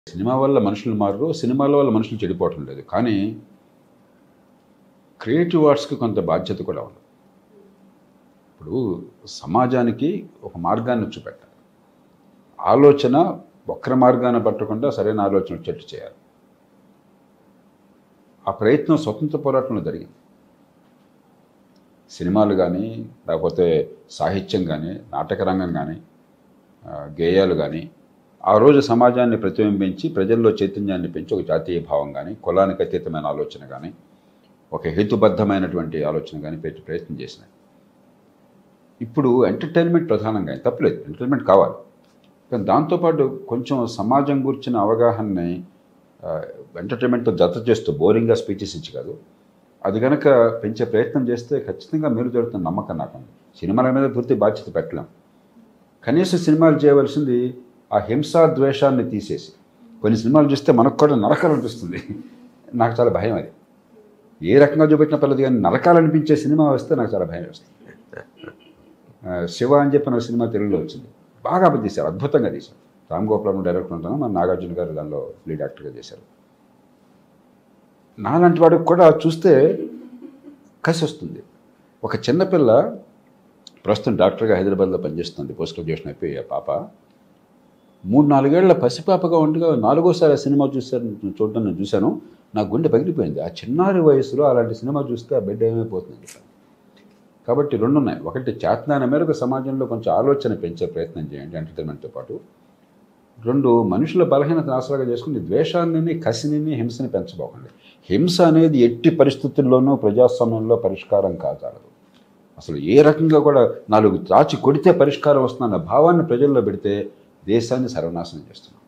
cinema వల్ల మనుషులు మారరు సినిమాల వల్ల మనుషులు చెడిపోవటం లేదు కానీ క్రియేటివ్ ఆర్ట్స్కి కొంత బాధ్యత కూడా ఉంది ఇప్పుడు సమాజానికి ఒక మార్గాన్ని చూపెట్టాలి ఆలోచన వక్ర మార్గాన్ని పట్టకుండా సరైన ఆలోచన వచ్చేట్టు చేయాలి ఆ ప్రయత్నం స్వతంత్ర పోరాటంలో జరిగింది సినిమాలు కానీ లేకపోతే సాహిత్యం కానీ నాటక రంగం కానీ ఆ, గేయాలు కానీ ఆ రోజు సమాజాన్ని ప్రతిబింబించి ప్రజల్లో చైతన్యాన్ని పెంచి ఒక జాతీయ భావం కానీ కులానికి అతీతమైన ఆలోచన కానీ ఒక హేతుబద్ధమైనటువంటి ఆలోచన కానీ పెట్టి ప్రయత్నం చేసినాయి ఇప్పుడు ఎంటర్టైన్మెంట్ ప్రధానంగా తప్పలేదు ఎంటర్టైన్మెంట్ కావాలి కానీ దాంతోపాటు కొంచెం సమాజం గురించిన అవగాహనని ఎంటర్టైన్మెంట్తో జత చేస్తూ బోరింగ్గా స్పీచెస్ ఇచ్చి కాదు అది కనుక పెంచే ప్రయత్నం చేస్తే ఖచ్చితంగా మేలు జరుగుతున్న నమ్మకం నాకు ఉంది సినిమాల మీద పూర్తి బాధ్యత పెట్టలేం కనీసం సినిమాలు చేయవలసింది ఆ హింసా ద్వేషాన్ని తీసేసి కొన్ని సినిమాలు చూస్తే మనకు కూడా నరకాలు అనిపిస్తుంది నాకు చాలా భయం అది ఏ రకంగా చూపెట్టిన పర్లేదు కానీ నరకాలు అనిపించే సినిమా వస్తే నాకు చాలా భయం వేస్తుంది ఆ, శివ అని చెప్పిన ఒక సినిమా తెలుగులో వచ్చింది బాగా తీశారు అద్భుతంగా తీశారు రామ్ గోపాలం డైరెక్టర్ ఉంటాను మన నాగార్జున గారు దానిలో లీడ్ యాక్టర్గా చేశారు నాలాంటి వాడికి కూడా చూస్తే కసి వస్తుంది ఒక చిన్నపిల్ల ప్రస్తుతం డాక్టర్గా హైదరాబాద్లో పనిచేస్తుంది పోస్ట్ గ్రాడ్యుయేషన్ అయిపోయి ఆ పాప మూడు నాలుగేళ్ల పసిపాపగా ఉండగా నాలుగోసారి ఆ సినిమా చూశాను చూడడం నేను చూశాను నా గుండె పగిలిపోయింది ఆ చిన్నారి వయసులో అలాంటి సినిమా చూస్తే ఆ బిడ్డ ఏమైపోతుంది కాబట్టి రెండు ఉన్నాయి ఒకటి చేతనాన మేరకు సమాజంలో కొంచెం ఆలోచన పెంచే ప్రయత్నం చేయండి ఎంటర్టైన్మెంట్తో పాటు రెండు మనుషుల బలహీనత ఆసరాగా చేసుకుని ద్వేషాన్ని కసిని హింసని పెంచబోకండి హింస అనేది ఎట్టి పరిస్థితుల్లోనూ ప్రజాస్వామ్యంలో పరిష్కారం కాజాలదు అసలు ఏ రకంగా కూడా నాలుగు తాచి కొడితే పరిష్కారం వస్తుందన్న భావాన్ని ప్రజల్లో పెడితే దేశాన్ని సర్వనాశనం చేస్తున్నాం